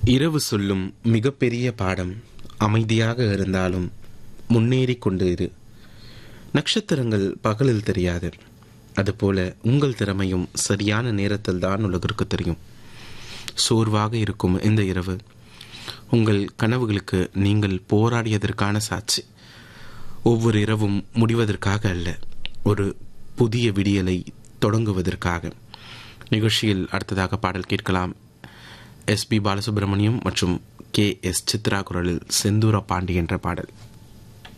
இரவு சொல்லும் மிகப்பெரிய பாடம் அமைதியாக இருந்தாலும் முன்னேறி கொண்டு இரு நட்சத்திரங்கள் பகலில் தெரியாது அதுபோல உங்கள் திறமையும் சரியான நேரத்தில் தான் உலகிற்கு தெரியும் சோர்வாக இருக்கும் இந்த இரவு உங்கள் கனவுகளுக்கு நீங்கள் போராடியதற்கான சாட்சி ஒவ்வொரு இரவும் முடிவதற்காக அல்ல ஒரு புதிய விடியலை தொடங்குவதற்காக நிகழ்ச்சியில் அடுத்ததாக பாடல் கேட்கலாம் எஸ் பி பாலசுப்ரமணியம் மற்றும் கே எஸ் சித்ரா குரலில் செந்தூர பாண்டி என்ற பாடல்